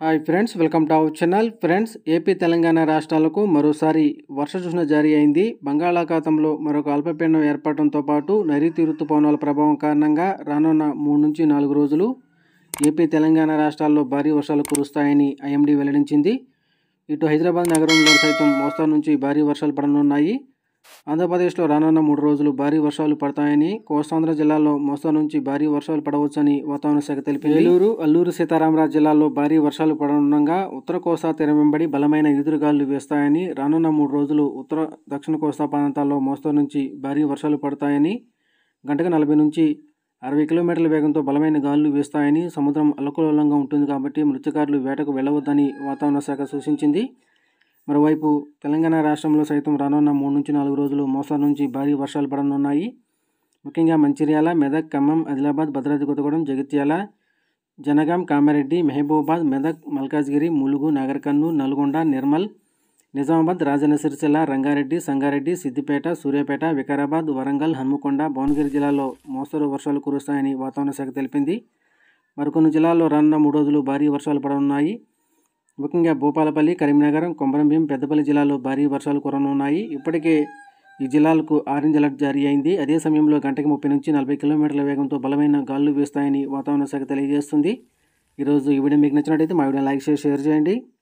hi friends welcome to our channel friends AP Telangana రాష్ట్రాలకు మరోసారి వర్ష సూచన జారీ అయింది బంగాళాఖాతంలో మరొక అల్పపీడనం ఏర్పడటంతో పాటు నైరుతి ఋతుపవనాల ప్రభావం కారణంగా రానున్న మూడు నుంచి నాలుగు రోజులు ఏపీ తెలంగాణ రాష్ట్రాల్లో భారీ వర్షాలు కురుస్తాయని ఐఎండీ వెల్లడించింది ఇటు హైదరాబాద్ నగరంలో సైతం మోస్తరు నుంచి భారీ వర్షాలు పడనున్నాయి ఆంధ్రప్రదేశ్లో రానున్న మూడు రోజులు భారీ వర్షాలు పడతాయని కోస్తాంధ్ర జిల్లాలో మోస్తరు నుంచి భారీ వర్షాలు పడవచ్చని వాతావరణ శాఖ తెలిపింది ఏలూరు అల్లూరు సీతారామరాజు జిల్లాల్లో భారీ వర్షాలు పడనుండగా ఉత్తర కోస్తా తీరం వెంబడి బలమైన ఎదురుగాలు వీస్తాయని రానున్న మూడు రోజులు ఉత్తర దక్షిణ కోస్తా ప్రాంతాల్లో మోస్తరు నుంచి భారీ వర్షాలు పడతాయని గంటకు నలభై నుంచి అరవై కిలోమీటర్ల వేగంతో బలమైన గాలులు వీస్తాయని సముద్రం అల్లకల్లోలంగా ఉంటుంది కాబట్టి మృత్యకారులు వేటకు వెళ్ళవద్దని వాతావరణ శాఖ సూచించింది మరోవైపు తెలంగాణ రాష్ట్రంలో సైతం రానున్న మూడు నుంచి నాలుగు రోజులు మోస్తరు నుంచి భారీ వర్షాలు పడనున్నాయి ముఖ్యంగా మంచిర్యాల మెదక్ ఖమ్మం ఆదిలాబాద్ భద్రాద్రి కొత్తగూడెం జగిత్యాల జనగాం కామారెడ్డి మహబూబాద్ మెదక్ మల్కాజ్గిరి ములుగు నాగర్కర్నూలు నల్గొండ నిర్మల్ నిజామాబాద్ రాజన్న సిరిసిల్ల రంగారెడ్డి సంగారెడ్డి సిద్దిపేట సూర్యాపేట వికారాబాద్ వరంగల్ హన్మకొండ భువనగిరి జిల్లాల్లో మోస్తరు వర్షాలు కురుస్తాయని వాతావరణ శాఖ తెలిపింది మరికొన్ని జిల్లాల్లో రానున్న మూడు రోజులు భారీ వర్షాలు పడనున్నాయి ముఖ్యంగా భూపాలపల్లి కరీంనగర్ కొమరంభీం పెద్దపల్లి జిల్లాలో భారీ వర్షాలు కురనున్నాయి ఇప్పటికే ఈ జిల్లాలకు ఆరెంజ్ అలర్ట్ జారీ అయింది అదే సమయంలో గంటకి ముప్పై నుంచి నలభై కిలోమీటర్ల వేగంతో బలమైన గాలులు వీస్తాయని వాతావరణ శాఖ తెలియజేస్తుంది ఈరోజు ఈ వీడియో మీకు నచ్చినట్టయితే మా వీడియో లైక్ చేసి షేర్ చేయండి